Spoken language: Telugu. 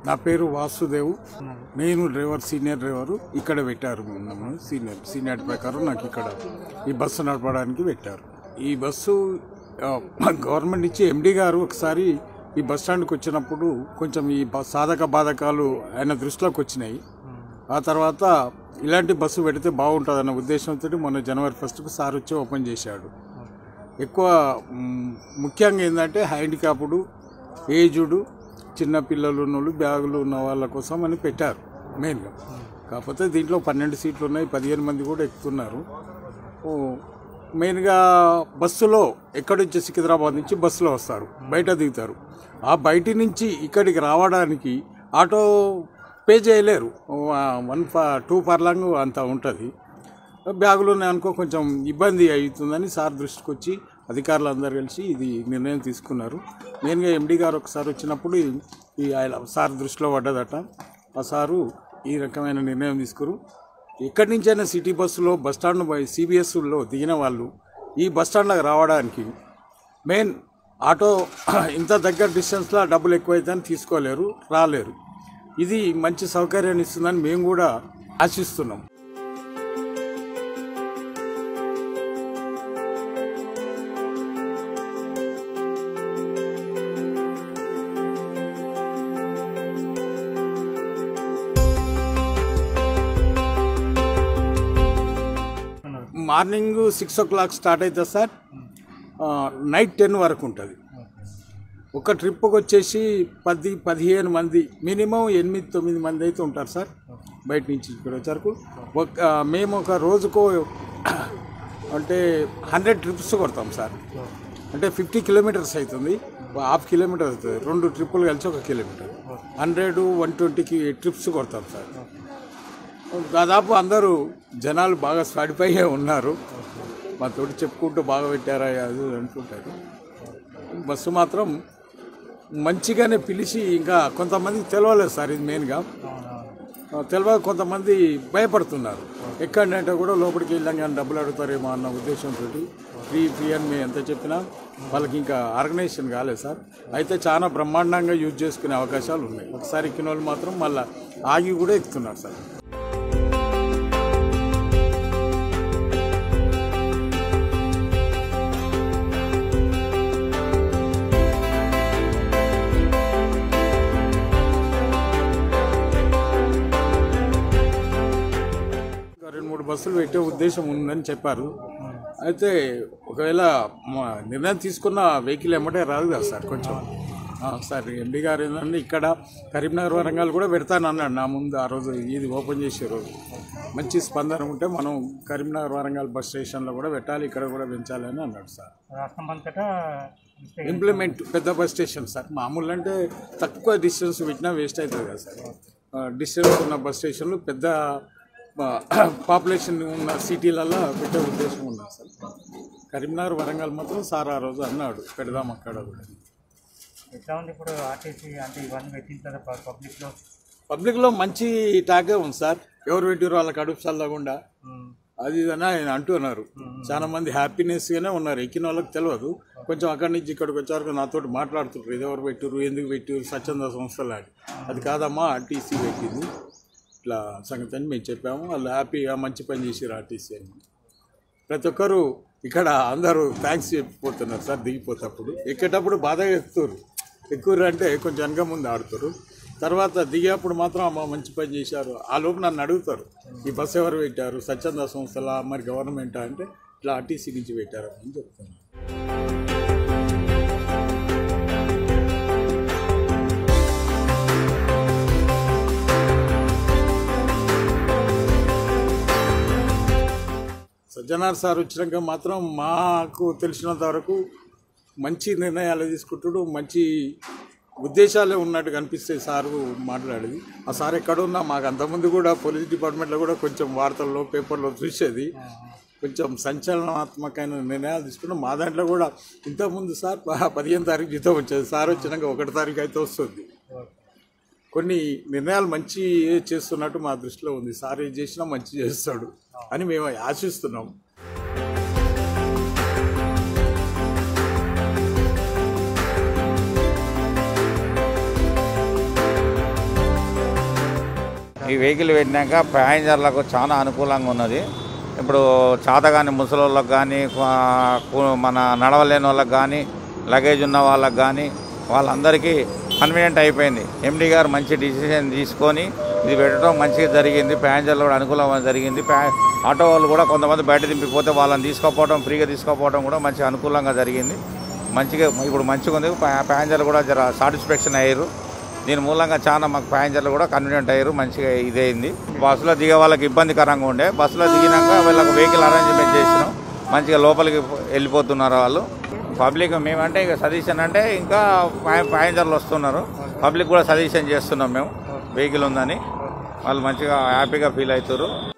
నా పేరు వాసుదేవ్ నేను డ్రైవర్ సీనియర్ డ్రైవరు ఇక్కడ పెట్టారు నన్ను సీనియర్ సీనియర్ ప్రకారం నాకు ఇక్కడ ఈ బస్సు నడపడానికి పెట్టారు ఈ బస్సు ఆ, గవర్నమెంట్ నుంచి ఎండి గారు ఒకసారి ఈ బస్ స్టాండ్కి వచ్చినప్పుడు కొంచెం ఈ బ- సాధక బాధకాలు ఆయన దృష్టిలోకి వచ్చినాయి ఆ తర్వాత ఇలాంటి బస్సు పెడితే బాగుంటుందన్న ఉద్దేశంతో మొన్న జనవరి ఫస్ట్కు సార్ వచ్చి ఓపెన్ చేశాడు ఎక్కువ మ్, ముఖ్యంగా ఏంటంటే హ్యాండిక్యాప్డ్ ఏజుడు చిన్న పిల్లలు ఉన్నోళ్ళు బ్యాగులు ఉన్న వాళ్ళ కోసం అని పెట్టారు మెయిన్గా కాకపోతే దీంట్లో పన్నెండు సీట్లు ఉన్నాయి పదిహేను మంది కూడా ఎక్కుతున్నారు ఓ, మెయిన్గా బస్సులో ఎక్కడి నుంచి సికింద్రాబాద్ నుంచి బస్సులో వస్తారు బయట దిగుతారు ఆ బయటి నుంచి ఇక్కడికి రావడానికి ఆటో పే చేయలేరు వన్ టూ పర్లాంగ్ అంత ఉంటుంది బ్యాగులు ఉన్నాయనుకో కొంచెం ఇబ్బంది అవుతుందని సార్ దృష్టికి వచ్చి అధికారులు అందరు కలిసి ఇది నిర్ణయం తీసుకున్నారు మెయిన్గా ఎండి గారు ఒకసారి వచ్చినప్పుడు ఈ- ఈ ఆయన సార్ దృష్టిలో పడ్డదట ఆ సారు ఈ రకమైన నిర్ణయం తీసుకురు ఎక్కడి నుంచైనా సిటీ బస్సులో బస్ స్టాండ్ సిబిఎస్లో దిగిన వాళ్ళు ఈ బస్ స్టాండ్లకు రావడానికి మెయిన్ ఆటో ఇంత దగ్గర డిస్టెన్స్లో డబ్బులు ఎక్కువైతే తీసుకోలేరు రాలేరు ఇది మంచి సౌకర్యాన్ని ఇస్తుందని మేము కూడా ఆశిస్తున్నాం morning six o'clock start అవుతుంది సార్ ఆ, నైట్ టెన్ వరకు ఉంటుంది ఒక ట్రిప్కి వచ్చేసి పది పదిహేను మంది మినిమం ఎనిమిది తొమ్మిది మంది అయితే ఉంటారు సార్ బయట నుంచి ఇక్కడ వచ్చరకు ఒక మేము ఒక రోజుకు అంటే హండ్రెడ్ ట్రిప్స్ కొడతాం సార్ అంటే ఫిఫ్టీ కిలోమీటర్స్ అవుతుంది హాఫ్ కిలోమీటర్ అవుతుంది రెండు ట్రిప్పులు కలిసి ఒక కిలోమీటర్ హండ్రెడ్ వన్ ట్వంటీకి ట్రిప్స్ కొడతాం సార్ దాదాపు అందరూ జనాలు బాగా సాటిఫై ఉన్నారు మా తోటి చెప్పుకుంటూ బాగా పెట్టారా అది ఇది అంటుంటారు బస్సు మాత్రం మంచిగానే పిలిచి ఇంకా కొంతమంది తెలవలేదు సార్ ఇది మెయిన్గా తెలియక కొంతమంది భయపడుతున్నారు ఎక్కడంటే కూడా లోపలికి వెళ్ళాం కానీ డబ్బులు అడుగుతారేమో అన్న ఉద్దేశంతో ఫ్రీ ఫ్రీ అని మేము ఎంత చెప్పినా వాళ్ళకి ఇంకా ఆర్గనైజేషన్ కాలేదు సార్ అయితే చాలా బ్రహ్మాండంగా యూజ్ చేసుకునే అవకాశాలు ఉన్నాయి ఒకసారి ఎక్కిన వాళ్ళు మాత్రం మళ్ళీ ఆగి కూడా ఎక్కుతున్నారు సార్ ఇంకా రెండు మూడు బస్సులు పెట్టే ఉద్దేశం ఉందని చెప్పారు అయితే ఒకవేళ మా నిర్ణయం తీసుకున్న వెహికల్ ఎమ్మటే రాదు కదా సార్ కొంచెం ఆ, సార్ ఎండి గారు ఏంటంటే ఇక్కడ కరీంనగర్ వరంగల్ కూడా పెడతాను అన్నాడు నా ముందు ఆ రోజు ఇది ఓపెన్ చేసే రోజు మంచి స్పందన ఉంటే మనం కరీంనగర్ వరంగల్ బస్ స్టేషన్లో కూడా పెట్టాలి ఇక్కడ కూడా పెంచాలి అని అన్నాడు సార్ రాష్ట్రం అంతటా ఇంతే ఇంప్లిమెంట్ పెద్ద బస్ స్టేషన్ సార్ మామూలు అంటే తక్కువ డిస్టెన్స్ పెట్టినా వేస్ట్ అవుతుంది కదా సార్ డిస్టెన్స్ ఉన్న బస్ స్టేషన్లు పెద్ద పాపులేషన్ ఉన్న సిటీలలో పెట్టే ఉద్దేశం ఉన్నది సార్ కరీంనగర్ వరంగల్ మాత్రం సార్ ఆ రోజు అన్నాడు పెడదాం అక్కడ కూడా ఎట్లా ఉంది ఇప్పుడు ఆర్టీసీ అంటే ఇవన్నీ పెట్టిన తర్వాత పబ్లిక్లో పబ్లిక్లో మంచి టాకే ఉంది సార్ ఎవరు పెట్టారు వాళ్ళకి అడుపు చల్లకుండా అది ఇది అని ఆయన అంటున్నారు చాలా మంది హ్యాపీనెస్గానే ఉన్నారు ఎక్కిన వాళ్ళకి తెలియదు కొంచెం అక్కడి నుంచి ఇక్కడికి వచ్చారు నాతో మాట్లాడుతుంటారు ఇది ఎవరు పెట్టారు ఎందుకు పెట్టారు స్వచ్ఛంద సంస్థలు అని అది కాదమ్మా ఆర్టీసీ పెట్టింది ఇట్లా సంగతి అని మేము చెప్పాము వాళ్ళు హ్యాపీగా మంచి పని చేసారు ఆర్టీసీ అని ప్రతి ఒక్కరు ఇక్కడ అందరూ థ్యాంక్స్ చెప్పిపోతున్నారు సార్ దిగిపోతప్పుడు ఎక్కేటప్పుడు బాధగా ఎక్కుతారు ఎక్కువ అంటే కొంచెం వెనక ముందు ఆడుతారు తర్వాత దిగేప్పుడు మాత్రం అమ్మ మంచి పని చేశారు ఆ లోపు నన్ను అడుగుతారు ఈ బస్సు ఎవరు పెట్టారు స్వచ్ఛంద సంస్థల మరి గవర్నమెంట్ అంటే ఇట్లా ఆర్టీసీ నుంచి పెట్టారు అని చెప్తున్నాను సజ్జనార్ సార్ వచ్చినాక మాత్రం మాకు తెలిసినంత వరకు మంచి నిర్ణయాలు తీసుకుంటాడు మంచి ఉద్దేశాలే ఉన్నట్టు కనిపిస్తాయి సారు మాట్లాడేది ఆ సార్ ఎక్కడున్నా మాకు అంతకుముందు కూడా పోలీస్ డిపార్ట్మెంట్లో కూడా కొంచెం వార్తల్లో పేపర్లో చూసేది కొంచెం సంచలనాత్మకమైన నిర్ణయాలు తీసుకున్నాం మా దాంట్లో కూడా ఇంతకుముందు సార్ ప- పదిహేను తారీఖు జీతం వచ్చేది సార్ వచ్చినాక ఒకటి తారీఖు అయితే వస్తుంది కొన్ని నిర్ణయాలు మంచి చేస్తున్నట్టు మా దృష్టిలో ఉంది సార్ ఏం చేసినా మంచి చేస్తాడు అని మేము ఆశిస్తున్నాం ఈ వెహికల్ పెట్టినాక ప్యాసింజర్లకు చాలా అనుకూలంగా ఉన్నది ఇప్పుడు చాతగాని ముసలోళ్ళకి కానీ మన నడవలేని వాళ్ళకి కానీ లగేజ్ ఉన్న వాళ్ళకి కానీ వాళ్ళందరికీ కన్వీనియంట్ అయిపోయింది ఎండి గారు మంచి డిసిషన్ తీసుకొని ఇది పెట్టడం మంచిగా జరిగింది ప్యాసింజర్లు కూడా అనుకూలంగా జరిగింది ప్యా ఆటో వాళ్ళు కూడా కొంతమంది బయట దింపిపోతే వాళ్ళని తీసుకోపోవడం ఫ్రీగా తీసుకోపోవడం కూడా మంచి అనుకూలంగా జరిగింది మంచిగా ఇప్పుడు మంచిగా ఉంది ప్యా- ప్యాసింజర్లు కూడా జర సాటిస్ఫాక్షన్ అయ్యారు దీని మూలంగా చాలా మాకు ప్యాసింజర్లు కూడా కన్వీనియంట్ అయ్యారు మంచిగా ఇదైంది బస్సులో దిగే వాళ్ళకి ఇబ్బందికరంగా ఉండే బస్సులో దిగినాక వీళ్ళకి వెహికల్ అరేంజ్మెంట్ చేసినాం మంచిగా లోపలికి పో- వాళ్ళు పబ్లిక్ మేమంటే ఇక సజెషన్ అంటే ఇంకా ప్యా- ప్యాసింజర్లు వస్తున్నారు పబ్లిక్ కూడా సజెషన్ చేస్తున్నాం మేము వెహికల్ ఉందని వాళ్ళు మంచిగా హ్యాపీగా ఫీల్ అవుతారు